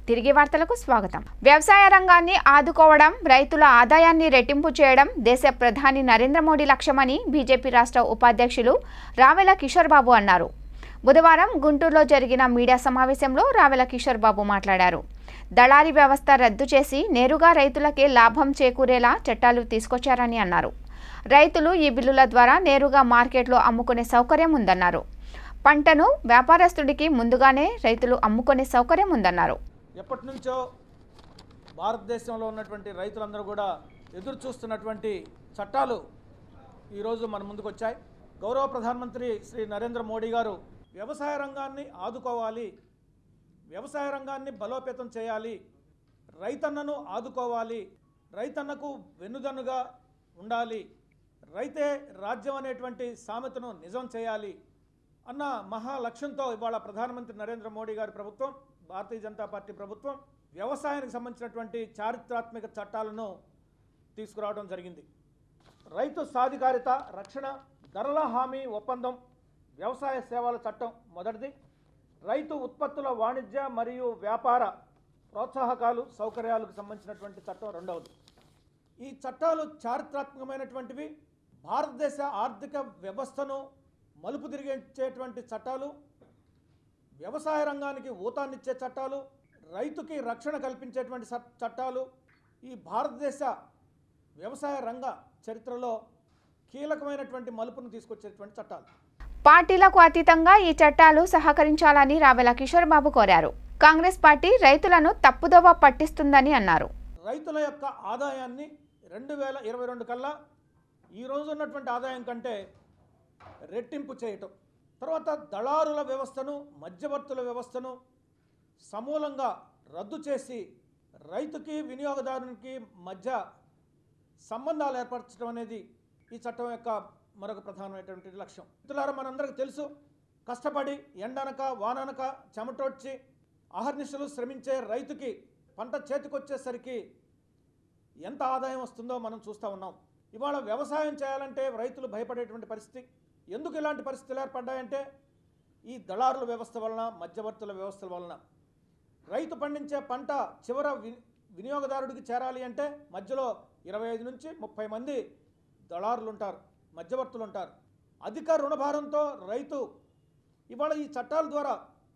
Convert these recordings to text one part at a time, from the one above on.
తిరిగి వార్తలకు స్వాగతం వ్యవసాయ రంగాన్ని ఆదుకోవడం రైతుల ఆదాయాన్ని రెట్టింపు చేయడం దేశ ప్రధాని నరేంద్ర మోడీ లక్ష్యమని బీజేపీ రాష్ట్ర ఉపాధ్యక్షులు రావెల కిషోర్ బాబు అన్నారు బుధవారం గుంటూరులో జరిగిన మీడియా సమావేశంలో రావెల కిషోర్ బాబు మాట్లాడారు దళారీ వ్యవస్థ రద్దు చేసి నేరుగా రైతులకే లాభం చేకూరేలా చట్టాలు తీసుకొచ్చారని అన్నారు రైతులు ఈ బిల్లుల ద్వారా నేరుగా మార్కెట్లో అమ్ముకునే సౌకర్యం ఉందన్నారు పంటను వ్యాపారస్తుడికి ముందుగానే రైతులు అమ్ముకునే సౌకర్యం ఉందన్నారు ఎప్పటి నుంచో భారతదేశంలో ఉన్నటువంటి రైతులందరూ కూడా ఎదురు చూస్తున్నటువంటి చట్టాలు ఈరోజు మన ముందుకు వచ్చాయి గౌరవ ప్రధానమంత్రి శ్రీ నరేంద్ర మోడీ గారు వ్యవసాయ రంగాన్ని ఆదుకోవాలి వ్యవసాయ రంగాన్ని బలోపేతం చేయాలి రైతన్నను ఆదుకోవాలి రైతన్నకు వెన్నుదన్నుగా ఉండాలి రైతే రాజ్యం అనేటువంటి సామెతను నిజం చేయాలి అన్న మహా లక్ష్యంతో ఇవాళ ప్రధానమంత్రి నరేంద్ర మోడీ గారి ప్రభుత్వం భారతీయ జనతా పార్టీ ప్రభుత్వం వ్యవసాయానికి సంబంధించినటువంటి చారిత్రాత్మక చట్టాలను తీసుకురావడం జరిగింది రైతు సాధికారిత రక్షణ ధరల హామీ ఒప్పందం వ్యవసాయ సేవల చట్టం మొదటిది రైతు ఉత్పత్తుల వాణిజ్య మరియు వ్యాపార ప్రోత్సాహకాలు సౌకర్యాలకు సంబంధించినటువంటి చట్టం రెండవది ఈ చట్టాలు చారిత్రాత్మకమైనటువంటివి భారతదేశ ఆర్థిక వ్యవస్థను మలుపు తిరిగించేటువంటి చట్టాలు వ్యవసాయ రంగానికి ఊతాన్నిచ్చే చట్టాలు రైతుకి రక్షణ కల్పించేటువంటి స- చట్టాలు ఈ భారతదేశ వ్యవసాయ రంగ చరిత్రలో కీలకమైనటువంటి మలుపును తీసుకొచ్చేటువంటి చట్టాలు పార్టీలకు అతీతంగా ఈ చట్టాలు సహకరించాలని రావెల కిషోర్ బాబు కోరారు కాంగ్రెస్ పార్టీ రైతులను తప్పుదోవ పట్టిస్తుందని అన్నారు రైతుల యొక్క ఆదాయాన్ని రెండు వేల ఇరవై రెండు కల్లా ఈ రోజు ఉన్నటువంటి ఆదాయం కంటే రెట్టింపు చేయటం తర్వాత దళారుల వ్యవస్థను మధ్యవర్తుల వ్యవస్థను సమూలంగా రద్దు చేసి రైతుకి వినియోగదారునికి మధ్య సంబంధాలు ఏర్పరచడం అనేది ఈ చట్టం యొక్క మరొక ప్రధానమైనటువంటి లక్ష్యం మిత్రులారా మనందరికీ తెలుసు కష్టపడి ఎండనక వాననక చెమటోడ్చి అహర్నిశలు శ్రమించే రైతుకి పంట చేతికొచ్చేసరికి ఎంత ఆదాయం వస్తుందో మనం చూస్తూ ఉన్నాం ఇవాళ వ్యవసాయం చేయాలంటే రైతులు భయపడేటువంటి పరిస్థితి ఎందుకు ఇలాంటి పరిస్థితులు ఏర్పడ్డాయంటే ఈ దళారుల వ్యవస్థ వలన మధ్యవర్తుల వ్యవస్థల వలన రైతు పండించే పంట చివర వి వినియోగదారుడికి చేరాలి అంటే మధ్యలో ఇరవై ఐదు నుంచి ముప్పై మంది దళారులు ఉంటారు మధ్యవర్తులు ఉంటారు అధిక రుణభారంతో రైతు ఇవాళ ఈ చట్టాల ద్వారా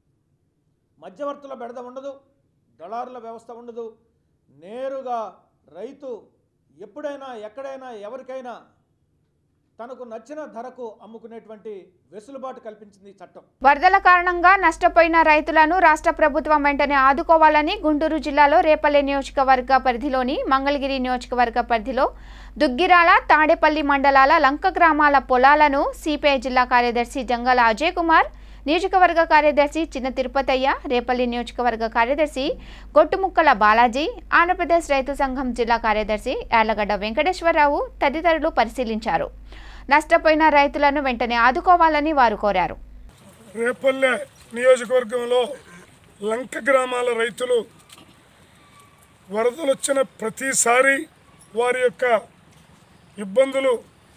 మధ్యవర్తుల బెడద ఉండదు దళారుల వ్యవస్థ ఉండదు నేరుగా రైతు ఎప్పుడైనా ఎక్కడైనా ఎవరికైనా తనకు నచ్చిన ధరకు అమ్ముకునేటువంటి వెసులుబాటు కల్పించింది ఈ చట్టం వరదల కారణంగా నష్టపోయిన రైతులను రాష్ట్ర ప్రభుత్వం వెంటనే ఆదుకోవాలని గుంటూరు జిల్లాలో రేపల్లె నియోజకవర్గ పరిధిలోని మంగళగిరి నియోజకవర్గ పరిధిలో దుగ్గిరాల తాడేపల్లి మండలాల లంక గ్రామాల పొలాలను సిపిఐ జిల్లా కార్యదర్శి జంగాల అజయ్ కుమార్ నియోజకవర్గ కార్యదర్శి చిన్న తిరుపతయ్య రేపల్లి నియోజకవర్గ కార్యదర్శి కొట్టుముక్కల బాలాజీ ఆంధ్రప్రదేశ్ రైతు సంఘం జిల్లా కార్యదర్శి యార్లగడ్డ వెంకటేశ్వరరావు తదితరులు పరిశీలించారు నష్టపోయిన రైతులను వెంటనే ఆదుకోవాలని వారు కోరారు రేపల్లె నియోజకవర్గంలో లంక గ్రామాల రైతులు వరదలు వచ్చిన ప్రతిసారి వారి యొక్క ఇబ్బందులు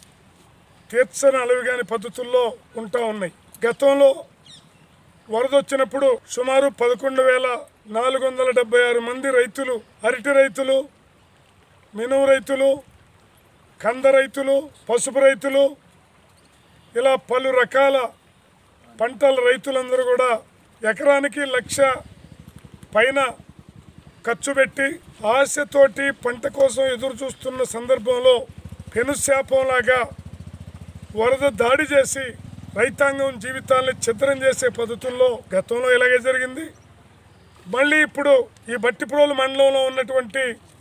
తీర్చని అలవిగాని పద్ధతుల్లో ఉంటా ఉన్నాయి గతంలో వరద వచ్చినప్పుడు సుమారు పదకొండు వేల నాలుగు వందల డెబ్బై ఆరు మంది రైతులు అరటి రైతులు మినుము రైతులు కంద రైతులు పసుపు రైతులు ఇలా పలు రకాల పంటల రైతులందరూ కూడా ఎకరానికి లక్ష పైన ఖర్చు పెట్టి ఆశతోటి పంట కోసం ఎదురు చూస్తున్న సందర్భంలో పెనుశాపంలాగా వరద దాడి చేసి రైతాంగం జీవితాన్ని ఛిద్రం చేసే పద్ధతుల్లో గతంలో ఇలాగే జరిగింది మళ్ళీ ఇప్పుడు ఈ బట్టిప్రోలు మండలంలో ఉన్నటువంటి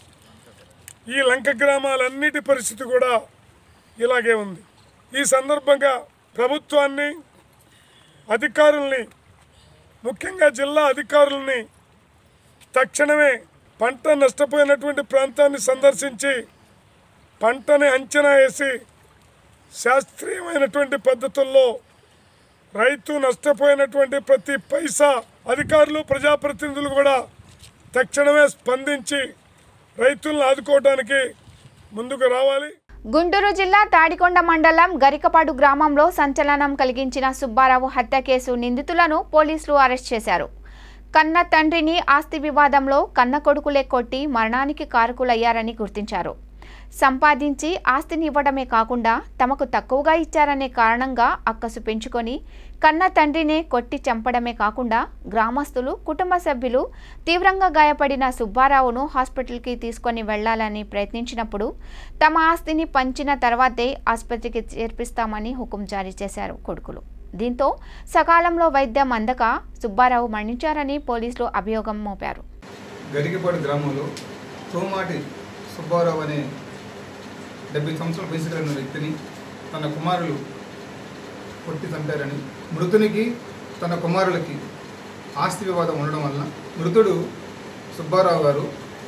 ఈ లంక గ్రామాలన్నిటి పరిస్థితి కూడా ఇలాగే ఉంది ఈ సందర్భంగా ప్రభుత్వాన్ని అధికారుల్ని ముఖ్యంగా జిల్లా అధికారుల్ని తక్షణమే పంట నష్టపోయినటువంటి ప్రాంతాన్ని సందర్శించి పంటని అంచనా వేసి శాస్త్రీయమైనటువంటి పద్ధతుల్లో రైతు నష్టపోయినటువంటి ప్రతి పైసా అధికారులు ప్రజాప్రతినిధులు కూడా తక్షణమే స్పందించి రైతులను ఆదుకోవడానికి ముందుకు రావాలి గుంటూరు జిల్లా తాడికొండ మండలం గరికపాడు గ్రామంలో సంచలనం కలిగించిన సుబ్బారావు హత్య కేసు నిందితులను పోలీసులు అరెస్ట్ చేశారు కన్న తండ్రిని ఆస్తి వివాదంలో కన్న కొడుకులే కొట్టి మరణానికి కారకులయ్యారని గుర్తించారు సంపాదించి ఆస్తిని ఇవ్వడమే కాకుండా తమకు తక్కువగా ఇచ్చారనే కారణంగా అక్కసు పెంచుకొని కన్న తండ్రినే కొట్టి చంపడమే కాకుండా గ్రామస్తులు కుటుంబ సభ్యులు తీవ్రంగా గాయపడిన సుబ్బారావును హాస్పిటల్కి తీసుకొని వెళ్లాలని ప్రయత్నించినప్పుడు తమ ఆస్తిని పంచిన తర్వాతే ఆసుపత్రికి చేర్పిస్తామని హుకుం జారీ చేశారు కొడుకులు దీంతో సకాలంలో వైద్యం అందక సుబ్బారావు మరణించారని పోలీసులు అభియోగం మోపారు గరికిపాడు గ్రామంలో తోమాటి సుబ్బారావు అనే డెబ్బై సంవత్సరాల వయసు కలిగిన వ్యక్తిని తన కుమారులు కొట్టి చంపారని మృతునికి తన కుమారులకి ఆస్తి వివాదం ఉండడం వలన మృతుడు సుబ్బారావు గారు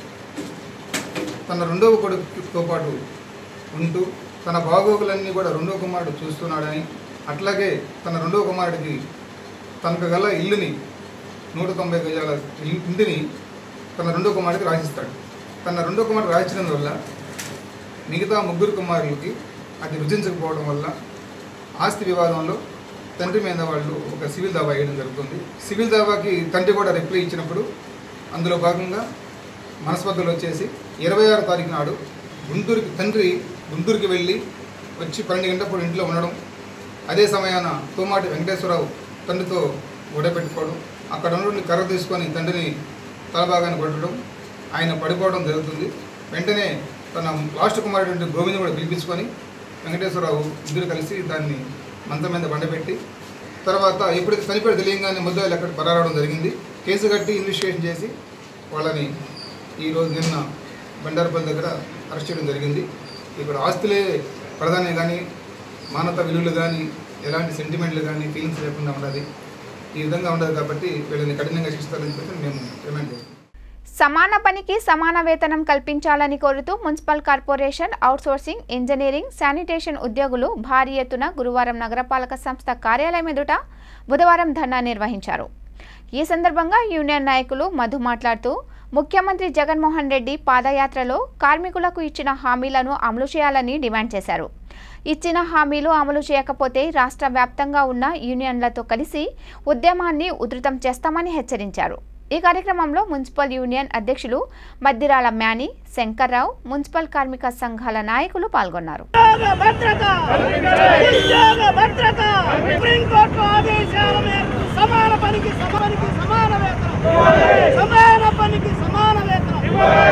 తన రెండవ కొడుకుతో పాటు ఉంటూ తన బాగోగులన్నీ కూడా రెండవ కుమారుడు చూస్తున్నాడని అట్లాగే తన రెండవ కుమారుడికి తనకు గల ఇల్లుని నూట తొంభై గజాల ఇల్లు- ఇంటిని తన రెండో కుమారుడికి రాసిస్తాడు తన రెండో కుమారుడు రాయించడం వల్ల మిగతా ముగ్గురు కుమారులకి అది రుచించకపోవడం వల్ల ఆస్తి వివాదంలో తండ్రి మీద వాళ్ళు ఒక సివిల్ దావా వేయడం జరుగుతుంది సివిల్ దావాకి తండ్రి కూడా రిప్లై ఇచ్చినప్పుడు అందులో భాగంగా మనస్పర్ధలు వచ్చేసి ఇరవై ఆరు తారీఖు నాడు గుంటూరుకి తండ్రి గుంటూరుకి వెళ్ళి వచ్చి పన్నెండు గంటలప్పుడు ఇంట్లో ఉండడం అదే సమయాన తోమాటి వెంకటేశ్వరరావు తండ్రితో గొడవ అక్కడ నుండి కర్ర తీసుకొని తండ్రిని తలభాగాన్ని కొట్టడం ఆయన పడిపోవడం జరుగుతుంది వెంటనే తన లాస్ట్ కుమారుడు గోవింద్ కూడా పిలిపించుకొని వెంకటేశ్వరరావు ఇద్దరు కలిసి దాన్ని మంచం మీద బండపెట్టి తర్వాత ఎప్పుడైతే చనిపోయి తెలియగానే ముద్దాయిలు అక్కడ పరారవడం జరిగింది కేసు కట్టి ఇన్వెస్టిగేషన్ చేసి వాళ్ళని ఈరోజు నిన్న బండారపల్లి దగ్గర అరెస్ట్ చేయడం జరిగింది ఇక్కడ ఆస్తులే ప్రధానే కానీ మానవత విలువలు కానీ ఎలాంటి సెంటిమెంట్లు కానీ ఫీలింగ్స్ లేకుండా ఉండాలి ఈ విధంగా ఉండదు కాబట్టి వీళ్ళని కఠినంగా శిక్షిస్తారని చెప్పి మేము డిమాండ్ చేస్తాం సమాన పనికి సమాన వేతనం కల్పించాలని కోరుతూ municipal corporation outsourcing engineering sanitation ఉద్యోగులు భారీ ఎత్తున గురువారం నగరపాలక సంస్థ కార్యాలయం ఎదుట బుధవారం ధర్నా నిర్వహించారు ఈ సందర్భంగా యూనియన్ నాయకులు మధు మాట్లాడుతూ ముఖ్యమంత్రి జగన్మోహన్ రెడ్డి పాదయాత్రలో కార్మికులకు ఇచ్చిన హామీలను అమలు చేయాలని డిమాండ్ చేశారు ఇచ్చిన హామీలు అమలు చేయకపోతే రాష్ట్ర వ్యాప్తంగా ఉన్న యూనియన్లతో కలిసి ఉద్యమాన్ని ఉధృతం చేస్తామని హెచ్చరించారు ఈ కార్యక్రమంలో మున్సిపల్ యూనియన్ అధ్యక్షులు మద్దిరాల మ్యాని శంకర్రావు మున్సిపల్ కార్మిక సంఘాల నాయకులు పాల్గొన్నారు ఉద్యోగ భద్రత ఉద్యోగ భద్రత సుప్రీంకోర్టు ఆదేశాల మేరకు సమాన పనికి సమానికి సమాన వేతనం సమాన పనికి సమాన వేతనం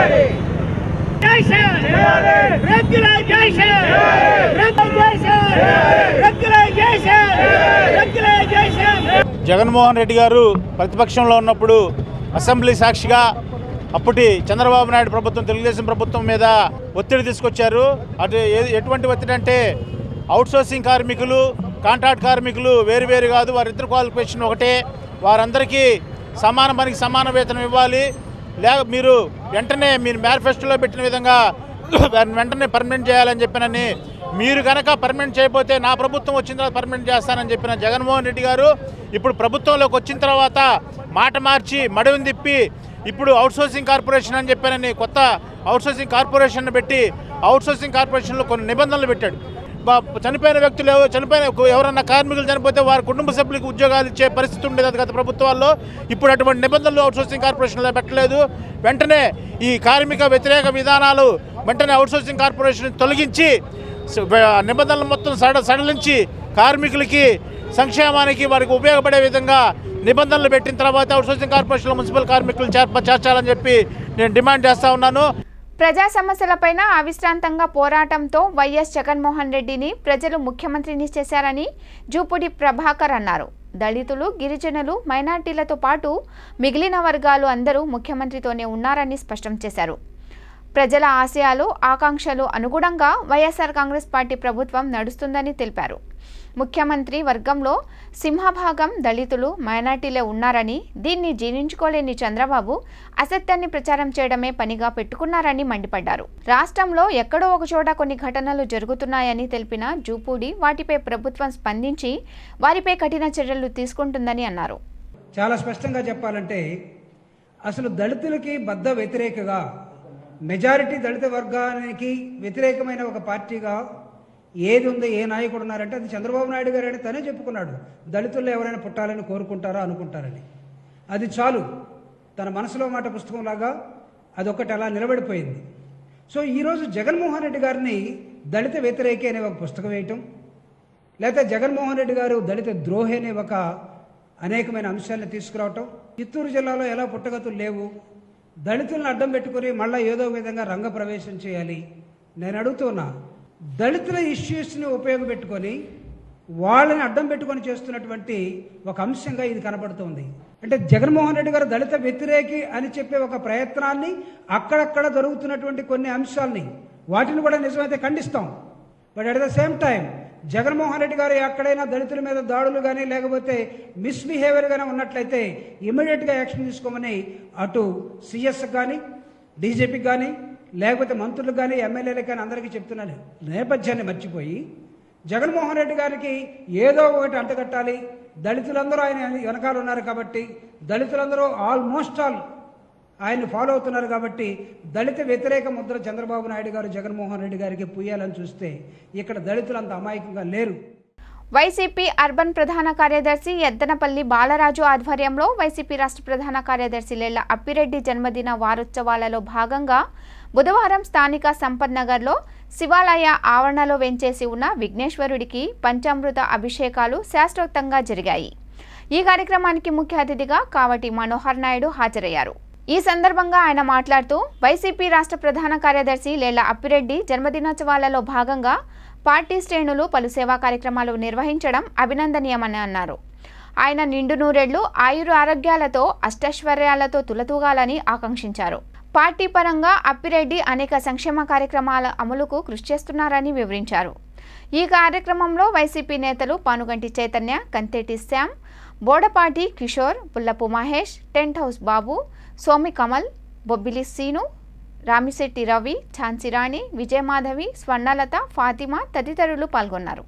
regularisation regularisation regularisation regularisation Jaganmohan Reddy garu ప్రతిపక్షంలో ఉన్నప్పుడు అసెంబ్లీ సాక్షిగా అప్పటి చంద్రబాబు నాయుడు ప్రభుత్వం తెలుగుదేశం ప్రభుత్వం మీద ఒత్తిడి తీసుకొచ్చారు అటు ఏ- ఎటువంటి ఒత్తిడి అంటే అవుట్సోర్సింగ్ కార్మికులు కాంట్రాక్ట్ కార్మికులు వేరు వేరు కాదు వారిద్దరు క్వాలిఫికేషన్ ఒకటే వారందరికీ సమాన పనికి సమాన వేతనం ఇవ్వాలి లే మీరు వెంటనే మీరు మేనిఫెస్టోలో పెట్టిన విధంగా వారిని వెంటనే పర్మనెంట్ చేయాలని చెప్పినని మీరు కనుక పర్మనెంట్ చేయకపోతే నా ప్రభుత్వం వచ్చిన తర్వాత పర్మనెంట్ చేస్తానని చెప్పిన జగన్మోహన్ రెడ్డి గారు ఇప్పుడు ప్రభుత్వంలోకి వచ్చిన తర్వాత మాట మార్చి మడుగుని తిప్పి ఇప్పుడు అవుట్సోర్సింగ్ కార్పొరేషన్ అని చెప్పానని కొత్త అవుట్సోర్సింగ్ కార్పొరేషన్ పెట్టి అవుట్సోర్సింగ్ కార్పొరేషన్లో కొన్ని నిబంధనలు పెట్టాడు బా- చనిపోయిన వ్యక్తులు ఎవ- చనిపోయిన ఎవరన్నా కార్మికులు చనిపోతే వారి కుటుంబ సభ్యులకు ఉద్యోగాలు ఇచ్చే పరిస్థితి ఉండేది అది గత ప్రభుత్వాల్లో ఇప్పుడు అటువంటి నిబంధనలు అవుట్సోర్సింగ్ కార్పొరేషన్లో పెట్టలేదు వెంటనే ఈ కార్మిక వ్యతిరేక విధానాలు వెంటనే అవుట్సోర్సింగ్ కార్పొరేషన్ తొలగించి స- వే- నిబంధనలు మొత్తం సడ సడలించి కార్మికులకి సంక్షేమానికి వారికి ఉపయోగపడే విధంగా నిబంధనలు పెట్టిన తర్వాత అవుట్సోర్సింగ్ కార్పొరేషన్లో మున్సిపల్ కార్మికులు చేర్ప చేర్చాలని చెప్పి నేను డిమాండ్ చేస్తా ఉన్నాను ప్రజా సమస్యలపైన అవిశ్రాంతంగా పోరాటంతో వైఎస్ జగన్మోహన్ రెడ్డిని ప్రజలు ముఖ్యమంత్రిని చేశారని జూపుడి ప్రభాకర్ అన్నారు దళితులు గిరిజనులు మైనార్టీలతో పాటు మిగిలిన వర్గాలు అందరూ ముఖ్యమంత్రితోనే ఉన్నారని స్పష్టం చేశారు ప్రజల ఆశయాలు ఆకాంక్షలు అనుగుణంగా వైఎస్ఆర్ కాంగ్రెస్ పార్టీ ప్రభుత్వం నడుస్తుందని తెలిపారు ముఖ్యమంత్రి వర్గంలో సింహభాగం దళితులు మైనార్టీలే ఉన్నారని దీన్ని జీర్ణించుకోలేని చంద్రబాబు అసత్యాన్ని ప్రచారం చేయడమే పనిగా పెట్టుకున్నారని మండిపడ్డారు రాష్ట్రంలో ఎక్కడో ఒకచోట కొన్ని ఘటనలు జరుగుతున్నాయని తెలిపిన జూపూడి వాటిపై ప్రభుత్వం స్పందించి వారిపై కఠిన చర్యలు తీసుకుంటుందని అన్నారు చాలా స్పష్టంగా చెప్పాలంటే అసలు దళితులకి బద్ద వ్యతిరేకగా మెజారిటీ దళిత వర్గానికి వ్యతిరేకమైన ఒక పార్టీగా ఏది ఉందో ఏ నాయకుడు ఉన్నారంటే అది చంద్రబాబు నాయుడు గారు అని తనే చెప్పుకున్నాడు దళితుల్లో ఎవరైనా పుట్టాలని కోరుకుంటారా అనుకుంటారని అది చాలు తన మనసులో మాట పుస్తకంలాగా అదొకటి అలా నిలబడిపోయింది సో ఈరోజు జగన్మోహన్ రెడ్డి గారిని దళిత వ్యతిరేకి అనే ఒక పుస్తకం వేయటం లేకపోతే జగన్మోహన్ రెడ్డి గారు దళిత ద్రోహి అనే ఒక అనేకమైన అంశాలను తీసుకురావటం చిత్తూరు జిల్లాలో ఎలా పుట్టగతులు లేవు దళితులను అడ్డం పెట్టుకుని మళ్ళీ ఏదో విధంగా రంగ ప్రవేశం చేయాలి నేను అడుగుతున్నా దళితుల ఇష్యూస్ని ఉపయోగపెట్టుకొని వాళ్ళని అడ్డం పెట్టుకొని చేస్తున్నటువంటి ఒక అంశంగా ఇది కనపడుతోంది అంటే జగన్మోహన్ రెడ్డి గారు దళిత వ్యతిరేకి అని చెప్పే ఒక ప్రయత్నాన్ని అక్కడక్కడ జరుగుతున్నటువంటి కొన్ని అంశాలని వాటిని కూడా నిజమైతే ఖండిస్తాం but at the same time Jaganmohan Reddy garu ఎక్కడైనా దళితుల మీద దాడులు కానీ లేకపోతే మిస్బిహేవియర్ కానీ ఉన్నట్లయితే ఇమీడియట్గా యాక్షన్ తీసుకోమని అటు సిఎస్ కానీ డీజీపీకి కానీ లేకపోతే మంత్రులకు కానీ ఎమ్మెల్యేలకు కానీ అందరికీ చెప్తున్నాను నేపథ్యాన్ని మర్చిపోయి జగన్మోహన్ రెడ్డి గారికి ఏదో ఒకటి అంటగట్టాలి దళితులందరూ ఆయన వెనకాల ఉన్నారు కాబట్టి దళితులందరూ ఆల్మోస్ట్ ఆల్ ఆయన్ని ఫాలో అవుతున్నారు కాబట్టి దళిత వ్యతిరేక ముద్ర చంద్రబాబు నాయుడు గారు జగన్మోహన్ రెడ్డి గారికి పుయ్యాలని చూస్తే ఇక్కడ దళితులు అంత అమాయకంగా లేరు వైసీపీ అర్బన్ ప్రధాన కార్యదర్శి ఎద్దనపల్లి బాలరాజు ఆధ్వర్యంలో వైసీపీ రాష్ట్ర ప్రధాన కార్యదర్శి లేళ్ల అప్పిరెడ్డి జన్మదిన వారోత్సవాలలో భాగంగా బుధవారం స్థానిక సంపత్ నగర్లో శివాలయ ఆవరణలో వెంచేసి ఉన్న విఘ్నేశ్వరుడికి పంచామృత అభిషేకాలు శాస్త్రోక్తంగా జరిగాయి ఈ కార్యక్రమానికి ముఖ్య అతిథిగా కావటి మనోహర్ నాయుడు హాజరయ్యారు ఈ సందర్భంగా ఆయన మాట్లాడుతూ వైసీపీ రాష్ట్ర ప్రధాన కార్యదర్శి లేళ్ల అప్పిరెడ్డి జన్మదినోత్సవాలలో భాగంగా పార్టీ శ్రేణులు పలు సేవా కార్యక్రమాలు నిర్వహించడం అభినందనీయమని అన్నారు ఆయన నిండు నూరేళ్లు ఆయురు ఆరోగ్యాలతో అష్టైశ్వర్యాలతో తులతూగాలని ఆకాంక్షించారు పార్టీ పరంగా అప్పిరెడ్డి అనేక సంక్షేమ కార్యక్రమాల అమలుకు కృషి చేస్తున్నారని వివరించారు ఈ కార్యక్రమంలో వైసీపీ నేతలు పానుగంటి చైతన్య కంతేటి శ్యామ్ బోడపాటి కిషోర్ పుల్లపు మహేష్ టెంట్ హౌస్ బాబు సోమి కమల్ బొబ్బిలి సీను రామిశెట్టి రవి ఝాన్సీరాణి విజయమాధవి స్వర్ణలత ఫాతిమా తదితరులు పాల్గొన్నారు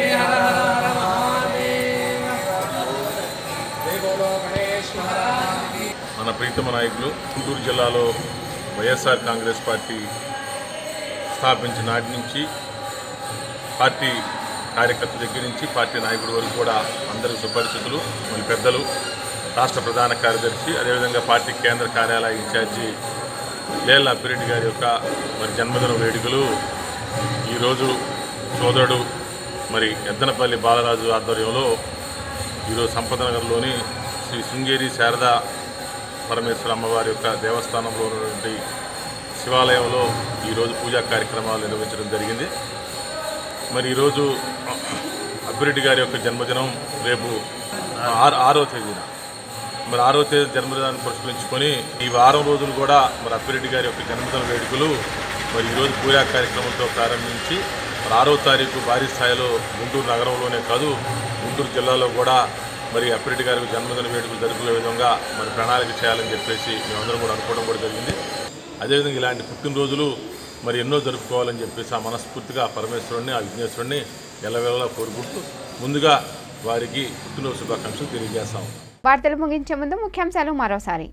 మన ప్రీతమ నాయకులు గుంటూరు జిల్లాలో వైఎస్ఆర్ కాంగ్రెస్ పార్టీ స్థాపించిన నాటి నుంచి పార్టీ కార్యకర్త దగ్గర నుంచి పార్టీ నాయకుడి వరకు కూడా అందరూ సుపరిచితులు మన పెద్దలు రాష్ట్ర ప్రధాన కార్యదర్శి అదేవిధంగా పార్టీ కేంద్ర కార్యాలయ ఇన్ఛార్జి లేళ్ల అప్పిరెడ్డి గారి యొక్క మరి జన్మదిన వేడుకలు ఈరోజు సోదరుడు మరి ఎద్దనపల్లి బాలరాజు ఆధ్వర్యంలో ఈరోజు సంపదనగర్లోని శ్రీ శృంగేరి శారదా పరమేశ్వర అమ్మవారి యొక్క దేవస్థానంలో ఉన్నటువంటి శివాలయంలో ఈరోజు పూజా కార్యక్రమాలు నిర్వహించడం జరిగింది మరి ఈరోజు అప్పిరెడ్డి గారి యొక్క జన్మదినం రేపు ఆరు ఆరో తేదీన మరి ఆరో తేదీ జన్మదినాన్ని పురస్కరించుకొని ఈ వారం రోజులు కూడా మరి అప్పిరెడ్డి గారి యొక్క జన్మదిన వేడుకలు మరి ఈరోజు పూజా కార్యక్రమంతో ప్రారంభించి మరి ఆరో తారీఖు భారీ స్థాయిలో గుంటూరు నగరంలోనే కాదు గుంటూరు జిల్లాలో కూడా మరి అప్పిరెడ్డి గారికి జన్మదిన వేడుకలు జరుపుకునే విధంగా మరి ప్రణాళిక చేయాలని చెప్పేసి మేమందరం కూడా అనుకోవడం కూడా జరిగింది అదేవిధంగా ఇలాంటి పుట్టినరోజులు మరి ఎన్నో జరుపుకోవాలని చెప్పేసి ఆ మనస్ఫూర్తిగా ఆ పరమేశ్వరుణ్ణి ఆ విఘ్నేశ్వరుణ్ణి ఎల్లవేళలా కోరుకుంటూ ముందుగా వారికి పుట్టినరోజు శుభాకాంక్షలు తెలియజేస్తాం వార్తలు ముగించే ముందు ముఖ్యాంశాలు మరోసారి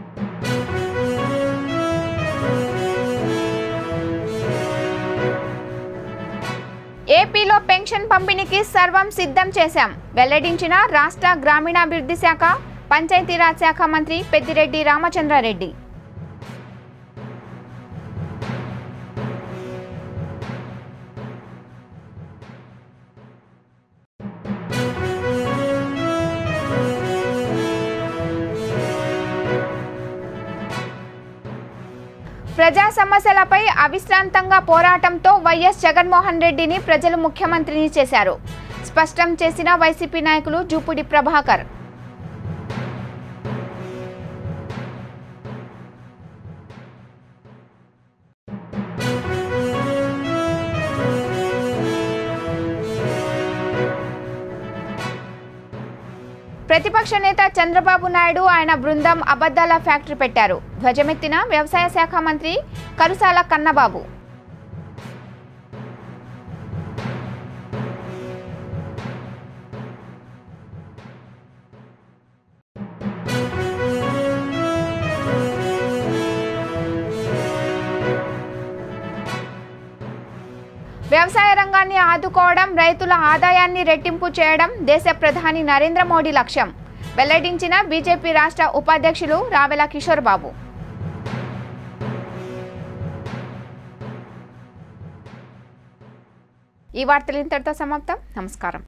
ఏపీలో పెన్షన్ పంపిణీకి సర్వం సిద్ధం చేశాం వెల్లడించిన రాష్ట్ర గ్రామీణాభివృద్ధి శాఖ పంచాయతీరాజ్ శాఖ మంత్రి పెద్దిరెడ్డి రామచంద్రారెడ్డి ప్రజా సమస్యలపై అవిశ్రాంతంగా పోరాటంతో వైఎస్ జగన్మోహన్ రెడ్డిని ప్రజలు ముఖ్యమంత్రిని చేశారు స్పష్టం చేసిన వైసీపీ నాయకులు జూపుడి ప్రభాకర్ ప్రతిపక్ష నేత చంద్రబాబు నాయుడు ఆయన బృందం అబద్దాల ఫ్యాక్టరీ పెట్టారు ధ్వజమెత్తిన వ్యవసాయ శాఖ మంత్రి కరుసాల కన్నబాబు వ్యవసాయ రంగాన్ని ఆదుకోవడం రైతుల ఆదాయాన్ని రెట్టింపు చేయడం దేశ ప్రధాని నరేంద్ర మోడీ లక్ష్యం వెల్లడించిన బీజేపీ రాష్ట్ర ఉపాధ్యక్షులు రావెల కిషోర్ బాబు ఈ వార్తలు ఇంతటితో సమాప్తం నమస్కారం